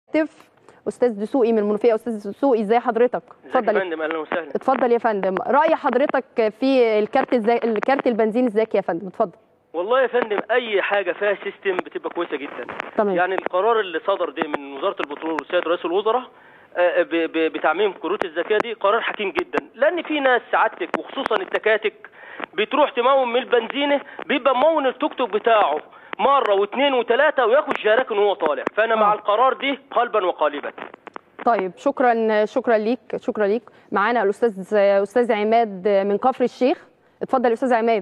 تف استاذ دسوقي من المنوفيه استاذ دسوقي ازي حضرتك اتفضل اتفضل يا فندم اهلا وسهلا اتفضل يا فندم راي حضرتك في الكارت الزي... الكارت البنزين الذكي يا فندم اتفضل والله يا فندم اي حاجه فيها سيستم بتبقى كويسه جدا تمام. يعني القرار اللي صدر ده من وزاره البترول وسياده رئيس الوزراء آه، ب- ب- بتعميم كروت الزكاه دي قرار حكيم جدا لان في ناس سعادتك وخصوصا التكاتك بتروح تمون من البنزينه بيبقى ممون التوك توك بتاعه مره واثنين وثلاثه وياخد جراكن وهو طالع فانا مع آه. القرار دي قلبا وقالبا طيب شكرا شكرا ليك شكرا ليك معانا الاستاذ استاذ عماد من كفر الشيخ اتفضل يا استاذ عماد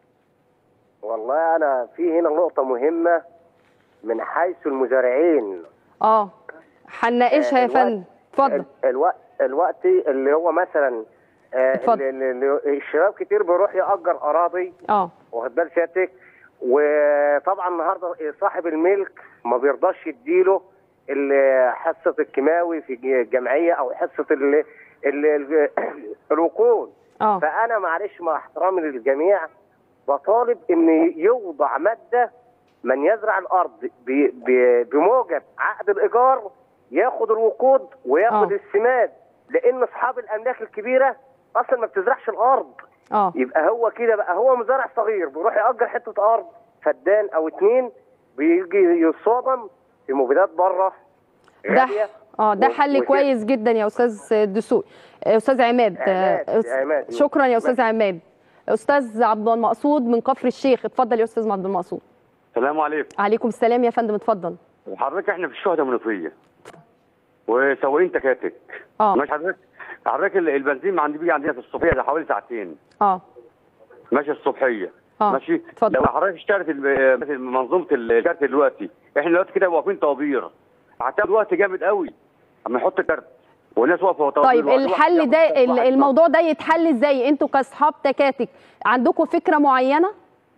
والله انا في هنا نقطه مهمه من حيث المزارعين اه هنناقشها يا الوقت- فندم اتفضل الوقت الوقت اللي هو مثلا آه، اتفضل. اللي- اللي- الشباب كتير بيروح يأجر اراضي اه واخد بال سيادتك وطبعا النهارده صاحب الملك ما بيرضاش يديله ال- حصه الكيماوي في الجمعيه او حصه ال ال ال الوقود اه فانا معلش مع احترامي للجميع بطالب ان يوضع ماده من يزرع الارض ب- ب- بموجب عقد الايجار ياخد الوقود وياخد آه. السماد لان اصحاب الاملاك الكبيره اصلا ما بتزرعش الارض اه يبقى هو كده بقى هو مزارع صغير بيروح يأجر حته ارض فدان او اتنين بيجي يصادم في مبيدات بره ده غاليه اه ده و- حل وكده. كويس جدا يا استاذ دسوقي استاذ عماد عماد، آه، عماد. شكرا يا استاذ عماد استاذ عبد المقصود من كفر الشيخ اتفضل يا استاذ عبد المقصود السلام عليكم عليكم السلام يا فندم اتفضل حضرتك احنا في الشهداء منوفيه وسواقين تكاتك اه ماشي حضرتك حضرتك ال- البنزين عندي بيجي عندنا في الصبحيه ده حوالي ساعتين اه ماشي الصبحيه اه ماشي اتفضل. لو حضرتك اشترت ال- مثل منظومه الكارت دلوقتي احنا دلوقتي كده واقفين طوابير هتاخد وقت جامد قوي اما نحط كارت والناس واقفه طوابير طيب واحد- واحد الحل ياخد ده واحد ال- واحد. الموضوع ده يتحل ازاي انتوا كاصحاب تكاتك عندكم فكره معينه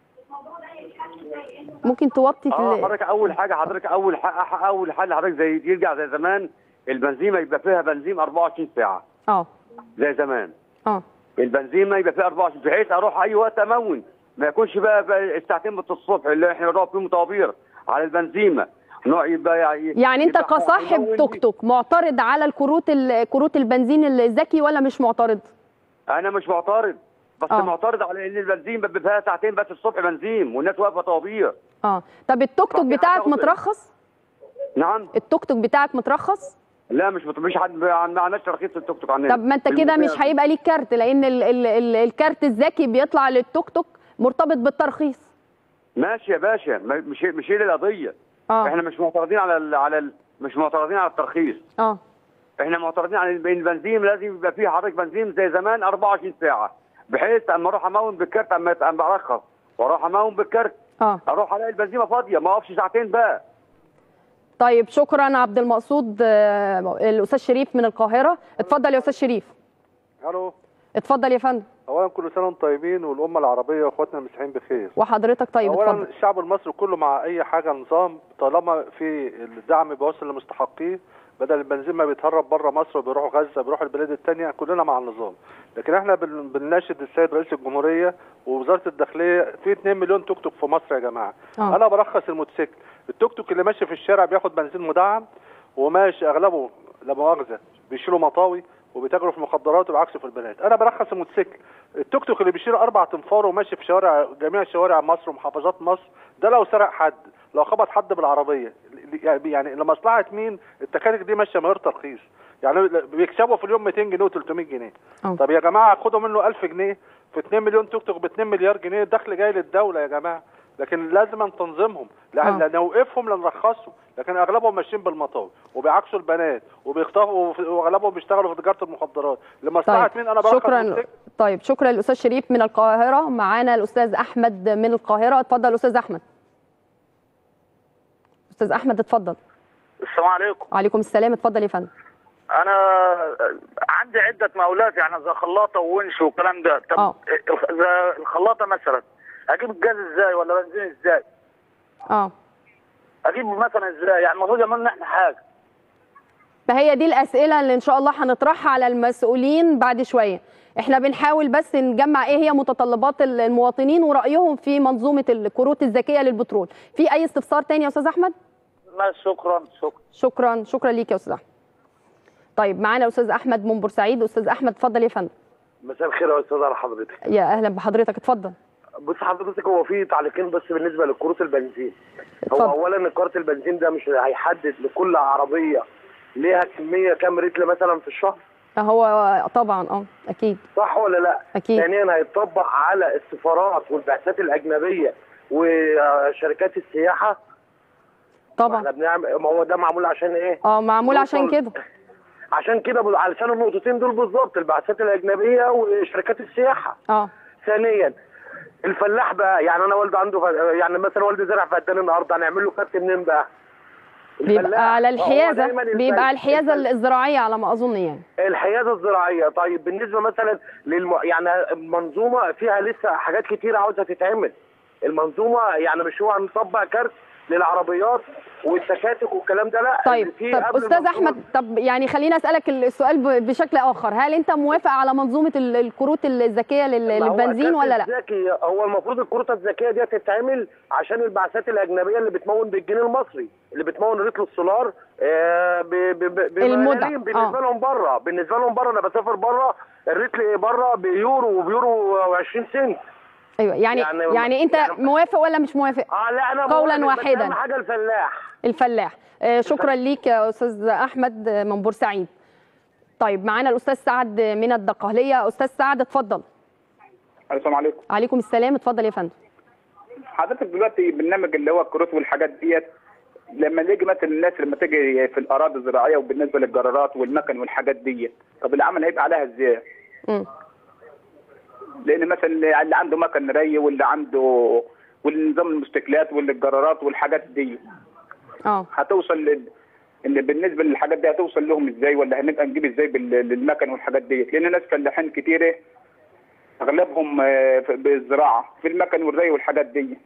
ممكن توطي اه ال- حضرتك اول حاجه حضرتك اول حق اول حل حضرتك زي يرجع زي زمان البنزين ما يبقى فيها بنزين 24 ساعه اه زي زمان اه البنزين ما يبقى فيه 24 بحيث اروح اي وقت امون ما يكونش بقى, بقى الساعتين بتوع الصبح اللي احنا بنقف فيهم طوابير على البنزيمه نوع يبقى يعني يعني انت يبقى كصاحب هيمون توك دي. توك معترض على الكروت ال- كروت البنزين الذكي ولا مش معترض انا مش معترض بس آه. معترض على ان البنزين بيبقى فيها ساعتين بس الصبح بنزين والناس واقفه طوابير اه طب التوك توك طب يعني بتاعك هتاخد- مترخص نعم التوك توك بتاعك مترخص لا مش مش حد ما عندناش ترخيص التوك توك عندنا طب ما انت كده مش هيبقى ليك كارت لان ال ال ال الكارت الذكي بيطلع للتوك توك مرتبط بالترخيص ماشي يا باشا ما- مش مش هي دي القضيه اه احنا مش معترضين على ال على ال مش معترضين على الترخيص اه احنا معترضين على ان البنزين لازم يبقى فيه حضرتك بنزين زي زمان 24 ساعه بحيث اما اروح امون بالكارت اما اما ارخص واروح امون بالكارت اه اروح الاقي البنزيمه فاضيه ما اقفش ساعتين بقى طيب شكرا عبد المقصود آه، الاستاذ شريف من القاهره اتفضل يا استاذ شريف الو اتفضل يا فندم اولا كل سنه وانتم طيبين والامه العربيه واخواتنا المسيحيين بخير وحضرتك طيب اولا اتفضل الشعب المصري كله مع اي حاجه نظام طالما في الدعم بيوصل لمستحقيه بدل البنزين ما بيتهرب بره مصر وبيروحوا غزه بيروحوا البلاد الثانيه كلنا مع النظام لكن احنا بن- بنناشد السيد رئيس الجمهوريه ووزاره الداخليه في 2 مليون توك توك في مصر يا جماعه آه. انا برخص الموتوسيكل التوك توك اللي ماشي في الشارع بياخد بنزين مدعم وماشي اغلبه لا مؤاخذه بيشيلوا مطاوي وبيتاجروا في مخدرات وبعكس في البلاد انا برخص الموتوسيكل التوك توك اللي بيشيل اربع تنفار وماشي في شوارع جميع شوارع مصر ومحافظات مصر ده لو سرق حد لو خبط حد بالعربيه يعني لمصلحه مين التكاتك دي ماشيه من غير ترخيص يعني بيكسبوا في اليوم 200 جنيه و300 جنيه آه. طب يا جماعه خدوا منه 1000 جنيه في 2 مليون توك توك ب 2 مليار جنيه الدخل جاي للدوله يا جماعه لكن لازم نتنظمهم لا آه. لا نوقفهم لا نرخصهم لكن اغلبهم ماشيين بالمطاوي وبيعكسوا البنات وبيخطفوا واغلبهم بيشتغلوا في تجاره المخدرات لمصلحه طيب مين انا برخص شكرا موتوسيكل. طيب شكرا الاستاذ شريف من القاهره معانا الاستاذ احمد من القاهره اتفضل استاذ احمد استاذ احمد اتفضل السلام عليكم وعليكم السلام اتفضل يا فندم انا عندي عده مقاولات يعني زي خلاطه وونش والكلام ده طب آه. الخ- زي الخلاطه مثلا اجيب الجاز ازاي ولا بنزين ازاي اه اجيب مثلا ازاي يعني المفروض يعملوا لنا احنا حاجه فهي دي الاسئله اللي ان شاء الله هنطرحها على المسؤولين بعد شويه احنا بنحاول بس نجمع ايه هي متطلبات المواطنين ورايهم في منظومه الكروت الذكيه للبترول في اي استفسار تاني يا استاذ احمد لا شكرا شكرا شكرا شكرا ليك يا استاذ احمد طيب معانا استاذ احمد من بورسعيد استاذ احمد اتفضل يا فندم مساء الخير يا استاذ على حضرتك يا اهلا بحضرتك اتفضل بص حضرتك هو في تعليقين بس بالنسبه لكروت البنزين هو اتفضل. اولا كارت البنزين ده مش هيحدد لكل عربيه ليها كميه كام رتل مثلا في الشهر هو طبعا اه اكيد صح ولا لا أكيد. ثانيا هيطبق على السفارات والبعثات الاجنبيه وشركات السياحه احنا طبعا بنعمل ما هو ده معمول عشان ايه اه معمول عشان نوصل- كده عشان كده بال- علشان النقطتين دول بالظبط البعثات الاجنبيه وشركات السياحه اه ثانيا الفلاح بقى يعني انا والدي عنده ف- يعني مثلا والدي زرع فدان النهارده هنعمل له كارت منين بقى؟ الفلاح. بيبقى على هو الحيازه دايماً الفل- بيبقى الحيازه الفل- الزراعيه على ما اظن يعني الحيازه الزراعيه طيب بالنسبه مثلا للم... يعني المنظومه فيها لسه حاجات كتيره عاوزه تتعمل المنظومه يعني مش هو هنطبق كارت للعربيات والتكاتك والكلام ده لا طيب في طب قبل استاذ المنظومة- احمد طب يعني خليني اسالك السؤال ب- بشكل اخر هل انت موافق على منظومه ال- الكروت الذكيه لل- ما هو للبنزين الكارت ولا لا الذكي هو المفروض الكروت الذكيه دي تتعمل عشان البعثات الاجنبيه اللي بتمون بالجنيه المصري اللي بتمون رتل السولار آه، ب- ب- ب- المدة. بملاليم بالنسبه آه. لهم بره بالنسبه لهم بره انا بسافر بره الرتل بره بيورو وبيورو و20 سنت ايوه يعني يعني, يعني- يعني انت يعني- موافق ولا مش موافق اه لا انا قولاً موافق، بس واحداً. اهم حاجه الفلاح الفلاح آه، شكرا ليك يا استاذ احمد من بورسعيد طيب معانا الاستاذ سعد من الدقهليه استاذ سعد اتفضل السلام عليكم عليكم السلام اتفضل يا فندم حضرتك دلوقتي برنامج اللي هو الكروت والحاجات ديت لما نيجي مثلا الناس لما تيجي في الاراضي الزراعيه وبالنسبه للجرارات والمكن والحاجات ديت طب العمل هيبقى عليها ازاي؟ مم. لان مثلا اللي عنده مكن ري واللي عنده والنظام المستكلات والجرارات والحاجات دي اه هتوصل لل... ان بالنسبه للحاجات دي هتوصل لهم ازاي ولا هنبقى نجيب ازاي بال... للمكن والحاجات ديت لان ناس فلاحين كتيره اغلبهم آه، في- بالزراعه في المكن والري والحاجات دي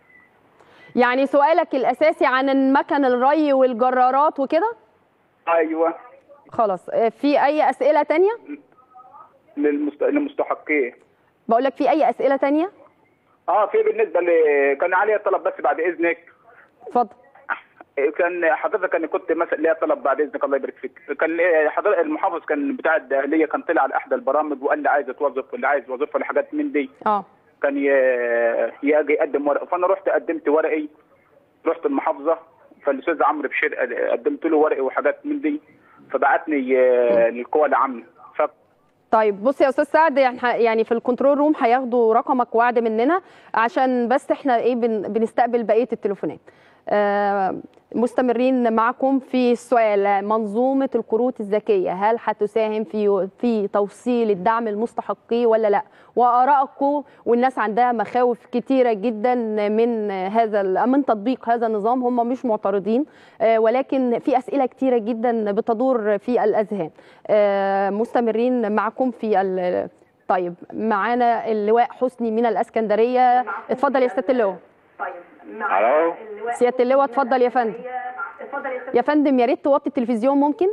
يعني سؤالك الاساسي عن المكن الري والجرارات وكده ايوه خلاص آه، في اي اسئله تانية للمست... للمستحقين بقول لك في اي اسئله تانية اه في بالنسبه ل كان عليا طلب بس بعد اذنك اتفضل كان حضرتك انا كنت مثلا ليا طلب بعد اذنك الله يبارك فيك كان ليا- حضرتك المحافظ كان بتاع الداخليه كان طلع على احدى البرامج وقال لي عايز اتوظف واللي عايز وظيفه لحاجات من دي اه كان ي- يجي يقدم ورق فانا رحت قدمت ورقي رحت المحافظه فالاستاذ عمرو بشير قدمت له ورقي وحاجات من دي فبعتني آه، للقوى العامله ف طيب بص يا استاذ سعد يعني ح- يعني في الكنترول روم هياخدوا رقمك وعد مننا عشان بس احنا ايه بن بنستقبل بقيه التليفونات آه مستمرين معكم في السؤال منظومه الكروت الذكيه هل هتساهم في في توصيل الدعم المستحقيه ولا لا وارائكم والناس عندها مخاوف كتيره جدا من هذا ال- من تطبيق هذا النظام هم مش معترضين آه، ولكن في اسئله كتيره جدا بتدور في الاذهان آه، مستمرين معكم في ال- طيب معانا اللواء حسني من الاسكندريه اتفضل يا سياده اللواء الو سياده اللواء اتفضل يا فندم يا فندم يا ريت توطي التلفزيون ممكن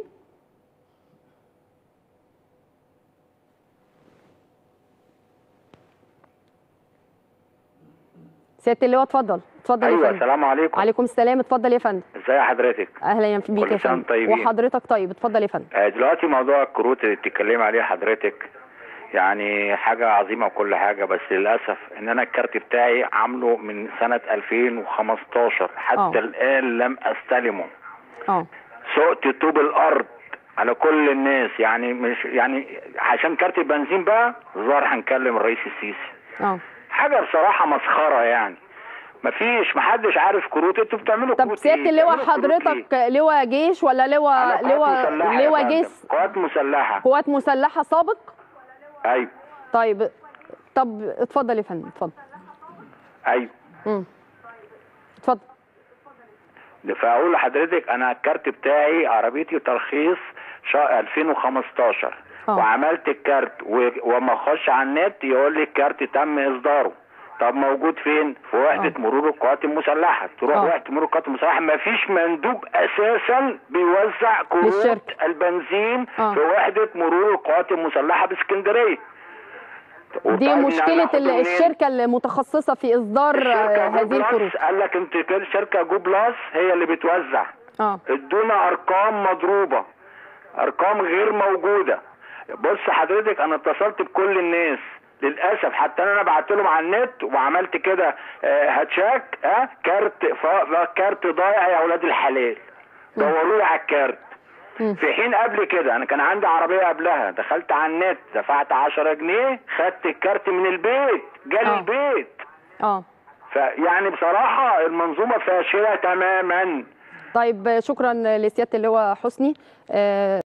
سياده اللواء اتفضل اتفضل يا ايوه فندم السلام عليكم عليكم السلام اتفضل يا فندم ازي حضرتك اهلا يا بيك كل يا سنة فندم طيبين. وحضرتك طيب اتفضل يا فندم آه، دلوقتي موضوع الكروت اللي بتتكلمي عليه حضرتك يعني حاجة عظيمة وكل حاجة بس للأسف إن أنا الكارت بتاعي عامله من سنة 2015 حتى آه. الآن لم أستلمه اه سقت طوب الأرض على كل الناس يعني مش يعني عشان كارت البنزين بقى ظهر هنكلم الرئيس السيسي اه حاجة بصراحة مسخرة يعني مفيش محدش عارف كروت انتوا بتعملوا طب كروت سياده إيه؟ اللواء بتعملوا كروت إيه؟ حضرتك لواء جيش ولا أنا لواء قوات لواء مسلحة يا لواء فندم. جيش قوات مسلحة قوات مسلحه سابق ايوه طيب طب اتفضل يا فندم اتفضل ايوه امم اتفضل فاقول لحضرتك انا الكارت بتاعي عربيتي ترخيص شا 2015 آه. وعملت الكارت و- وما اخش على النت يقول لي الكارت تم اصداره طب موجود فين في وحده آه. مرور القوات المسلحه تروح آه. وحده مرور القوات المسلحه ما فيش مندوب اساسا بيوزع كروت للشركة. البنزين آه. في وحده مرور القوات المسلحه باسكندريه دي وطيب مشكله ناخده ال- منين؟ الشركه المتخصصه في اصدار الشركة آه، جو هذه بلس الكروت قال لك انت كده شركه جو بلس هي اللي بتوزع اه ادونا ارقام مضروبه ارقام غير موجوده بص حضرتك انا اتصلت بكل الناس للاسف حتى انا بعت لهم على النت وعملت كده آه، هاتشاك ها كارت ف- كارت ضايع يا اولاد الحلال دوروا لي على الكارت في حين قبل كده انا كان عندي عربيه قبلها دخلت على النت دفعت 10 جنيه خدت الكارت من البيت جالي آه. البيت اه فيعني بصراحه المنظومه فاشله تماما طيب شكرا لسياده اللواء حسني آه،